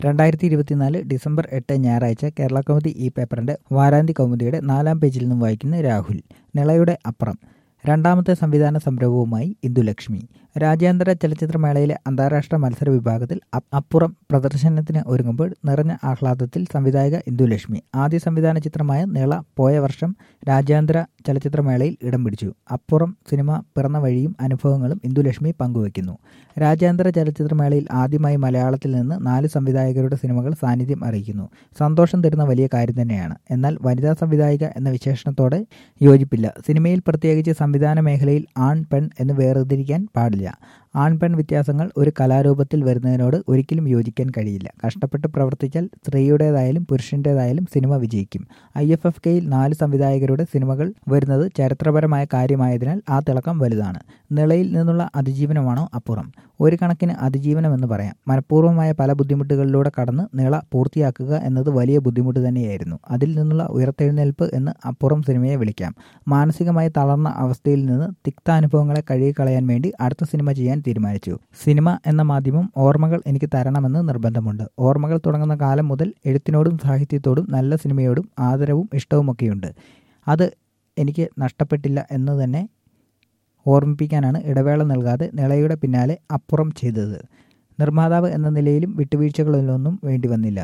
രണ്ടായിരത്തി ഇരുപത്തിനാല് ഡിസംബർ എട്ട് ഞായറാഴ്ച കേരള കൗമുദി ഈ പേപ്പറിന്റെ വാരാന്തി കൗമുദിയുടെ നാലാം പേജിൽ നിന്നും വായിക്കുന്ന രാഹുൽ നിളയുടെ അപ്പുറം രണ്ടാമത്തെ സംവിധാന സംരംഭവുമായി ഇന്ദുലക്ഷ്മി രാജ്യാന്തര ചലച്ചിത്രമേളയിലെ അന്താരാഷ്ട്ര മത്സര വിഭാഗത്തിൽ അ- അപ്പുറം പ്രദർശനത്തിന് ഒരുങ്ങുമ്പോൾ നിറഞ്ഞ ആഹ്ലാദത്തിൽ സംവിധായക ഇന്ദുലക്ഷ്മി ആദ്യ സംവിധാന ചിത്രമായ നിള പോയ വർഷം രാജ്യാന്തര ചലച്ചിത്രമേളയിൽ ഇടം പിടിച്ചു അപ്പുറം സിനിമ പിറന്ന വഴിയും അനുഭവങ്ങളും ഇന്ദുലക്ഷ്മി പങ്കുവയ്ക്കുന്നു രാജ്യാന്തര ചലച്ചിത്രമേളയിൽ ആദ്യമായി മലയാളത്തിൽ നിന്ന് നാല് സംവിധായകരുടെ സിനിമകൾ സാന്നിധ്യം അറിയിക്കുന്നു സന്തോഷം തരുന്ന വലിയ കാര്യം തന്നെയാണ് എന്നാൽ വനിതാ സംവിധായിക എന്ന വിശേഷണത്തോടെ യോജിപ്പില്ല സിനിമയിൽ പ്രത്യേകിച്ച് സംവിധാന മേഖലയിൽ ആൺ പെൺ എന്ന് വേർതിരിക്കാൻ പാടില്ല ആൺ പെൺ വ്യത്യാസങ്ങൾ ഒരു കലാരൂപത്തിൽ വരുന്നതിനോട് ഒരിക്കലും യോജിക്കാൻ കഴിയില്ല കഷ്ടപ്പെട്ട് പ്രവർത്തിച്ചാൽ സ്ത്രീയുടേതായാലും പുരുഷൻ്റേതായാലും സിനിമ വിജയിക്കും ഐ എഫ് എഫ് കെയിൽ നാല് സംവിധായകരുടെ സിനിമകൾ വരുന്നത് ചരിത്രപരമായ കാര്യമായതിനാൽ ആ തിളക്കം വലുതാണ് നിളയിൽ നിന്നുള്ള അതിജീവനമാണോ അപ്പുറം ഒരു കണക്കിന് അതിജീവനമെന്ന് പറയാം മനഃപൂർവ്വമായ പല ബുദ്ധിമുട്ടുകളിലൂടെ കടന്ന് നിള പൂർത്തിയാക്കുക എന്നത് വലിയ ബുദ്ധിമുട്ട് തന്നെയായിരുന്നു അതിൽ നിന്നുള്ള ഉയർത്തെഴുന്നേൽപ്പ് എന്ന് അപ്പുറം സിനിമയെ വിളിക്കാം മാനസികമായി തളർന്ന അവസ്ഥയിൽ നിന്ന് തിക്താനുഭവങ്ങളെ കഴുകിക്കളയാൻ വേണ്ടി അടുത്ത സിനിമ ചെയ്യാൻ തീരുമാനിച്ചു സിനിമ എന്ന മാധ്യമം ഓർമ്മകൾ എനിക്ക് തരണമെന്ന് നിർബന്ധമുണ്ട് ഓർമ്മകൾ തുടങ്ങുന്ന കാലം മുതൽ എഴുത്തിനോടും സാഹിത്യത്തോടും നല്ല സിനിമയോടും ആദരവും ഇഷ്ടവുമൊക്കെയുണ്ട് അത് എനിക്ക് നഷ്ടപ്പെട്ടില്ല എന്ന് തന്നെ ഓർമ്മിപ്പിക്കാനാണ് ഇടവേള നൽകാതെ നിളയുടെ പിന്നാലെ അപ്പുറം ചെയ്തത് നിർമ്മാതാവ് എന്ന നിലയിലും വിട്ടുവീഴ്ചകളിലൊന്നും വേണ്ടി വന്നില്ല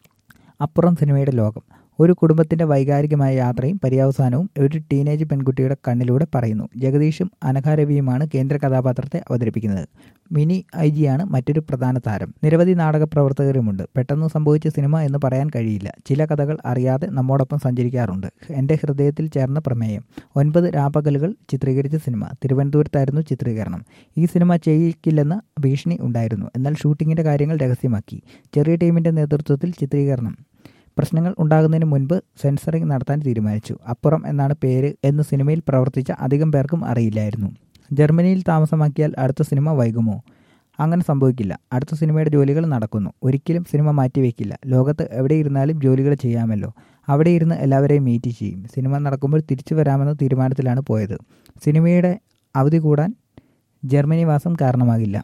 അപ്പുറം സിനിമയുടെ ലോകം ഒരു കുടുംബത്തിന്റെ വൈകാരികമായ യാത്രയും പര്യവസാനവും ഒരു ടീനേജ് പെൺകുട്ടിയുടെ കണ്ണിലൂടെ പറയുന്നു ജഗദീഷും അനഘ രവിയുമാണ് കേന്ദ്ര കഥാപാത്രത്തെ അവതരിപ്പിക്കുന്നത് മിനി ഐ ജിയാണ് മറ്റൊരു പ്രധാന താരം നിരവധി നാടക പ്രവർത്തകരുമുണ്ട് പെട്ടെന്ന് സംഭവിച്ച സിനിമ എന്ന് പറയാൻ കഴിയില്ല ചില കഥകൾ അറിയാതെ നമ്മോടൊപ്പം സഞ്ചരിക്കാറുണ്ട് എൻ്റെ ഹൃദയത്തിൽ ചേർന്ന പ്രമേയം ഒൻപത് രാപ്പകലുകൾ ചിത്രീകരിച്ച സിനിമ തിരുവനന്തപുരത്തായിരുന്നു ചിത്രീകരണം ഈ സിനിമ ചെയ്യിക്കില്ലെന്ന ഭീഷണി ഉണ്ടായിരുന്നു എന്നാൽ ഷൂട്ടിങ്ങിൻ്റെ കാര്യങ്ങൾ രഹസ്യമാക്കി ചെറിയ ടീമിൻ്റെ നേതൃത്വത്തിൽ ചിത്രീകരണം പ്രശ്നങ്ങൾ ഉണ്ടാകുന്നതിന് മുൻപ് സെൻസറിംഗ് നടത്താൻ തീരുമാനിച്ചു അപ്പുറം എന്നാണ് പേര് എന്ന് സിനിമയിൽ പ്രവർത്തിച്ച അധികം പേർക്കും അറിയില്ലായിരുന്നു ജർമ്മനിയിൽ താമസമാക്കിയാൽ അടുത്ത സിനിമ വൈകുമോ അങ്ങനെ സംഭവിക്കില്ല അടുത്ത സിനിമയുടെ ജോലികൾ നടക്കുന്നു ഒരിക്കലും സിനിമ മാറ്റിവെക്കില്ല ലോകത്ത് എവിടെ ഇരുന്നാലും ജോലികൾ ചെയ്യാമല്ലോ അവിടെ ഇരുന്ന് എല്ലാവരെയും മീറ്റ് ചെയ്യും സിനിമ നടക്കുമ്പോൾ തിരിച്ചു വരാമെന്ന തീരുമാനത്തിലാണ് പോയത് സിനിമയുടെ അവധി കൂടാൻ ജർമ്മനി വാസം കാരണമാകില്ല